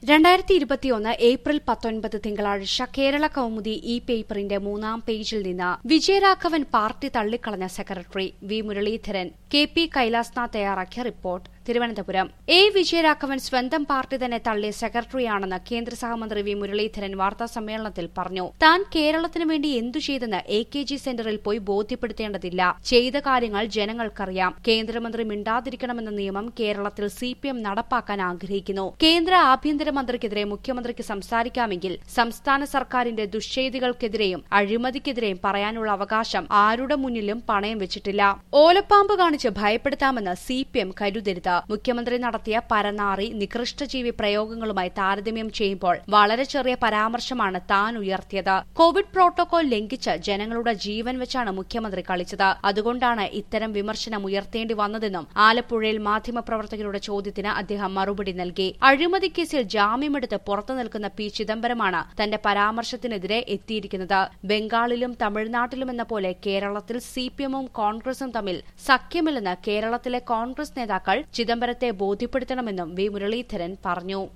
രണ്ടായിരത്തി ഇരുപത്തിയൊന്ന് ഏപ്രിൽ പത്തൊൻപത് തിങ്കളാഴ്ച കേരള കൗമുദി ഈ പേപ്പറിന്റെ മൂന്നാം പേജിൽ നിന്ന് വിജയരാഘവൻ പാർട്ടി തള്ളിക്കളഞ്ഞ secretary V Muraleedharan K P Kailasnath തയ്യാറാക്കിയ റിപ്പോർട്ട് തിരുവനന്തപുരം എ വിജയരാഘവൻ സ്വന്തം പാർട്ടി തന്നെ തള്ളിയ സെക്രട്ടറിയാണെന്ന് കേന്ദ്ര സഹമന്ത്രി വി മുരളീധരൻ വാർത്താ സമ്മേളനത്തിൽ പറഞ്ഞു താൻ കേരളത്തിനു വേണ്ടി എന്തു ചെയ്തെന്ന് എ കെ ജി സെന്ററിൽ പോയി ബോധ്യപ്പെടുത്തേണ്ടതില്ല ചെയ്ത കാര്യങ്ങൾ ജനങ്ങൾക്കറിയാം കേന്ദ്രമന്ത്രി മിണ്ടാതിരിക്കണമെന്ന നിയമം കേരളത്തിൽ സി പി എം നടപ്പാക്കാൻ ആഗ്രഹിക്കുന്നു കേന്ദ്ര ആഭ്യന്തരമന്ത്രിക്കെതിരെ മുഖ്യമന്ത്രിക്ക് സംസാരിക്കാമെങ്കിൽ സംസ്ഥാന സർക്കാരിന്റെ ദുശ്ചെയ്തികൾക്കെതിരെയും അഴിമതിക്കെതിരെയും പറയാനുള്ള അവകാശം ആരുടെ മുന്നിലും പണയം വെച്ചിട്ടില്ല ഓലപ്പാമ്പ് കാണിച്ച് ഭയപ്പെടുത്താമെന്ന് സി പി എം കരുതരുത് മുഖ്യമന്ത്രി നടത്തിയ പരനാറി നികൃഷ്ടജീവി പ്രയോഗങ്ങളുമായി താരതമ്യം ചെയ്യുമ്പോൾ വളരെ ചെറിയ പരാമർശമാണ് താൻ ഉയർത്തിയത് കോവിഡ് പ്രോട്ടോകോൾ ലംഘിച്ച് ജനങ്ങളുടെ ജീവൻ വെച്ചാണ് മുഖ്യമന്ത്രി കളിച്ചത് അതുകൊണ്ടാണ് ഇത്തരം വിമർശനം ഉയർത്തേണ്ടി വന്നതെന്നും ആലപ്പുഴയിൽ മാധ്യമപ്രവർത്തകരുടെ ചോദ്യത്തിന് അദ്ദേഹം മറുപടി നൽകി അഴിമതി കേസിൽ ജാമ്യമെടുത്ത് പുറത്തു നിൽക്കുന്ന പി ചിദംബരമാണ് തന്റെ പരാമർശത്തിനെതിരെ എത്തിയിരിക്കുന്നത് ബംഗാളിലും തമിഴ്നാട്ടിലുമെന്ന പോലെ കേരളത്തിൽ സി പി എമ്മും കോൺഗ്രസും തമ്മിൽ സഖ്യമില്ലെന്ന് കേരളത്തിലെ കോൺഗ്രസ് നേതാക്കൾ ചിദംബരത്തെ ബോധ്യപ്പെടുത്തണമെന്നും വി മുരളീധരൻ പറഞ്ഞു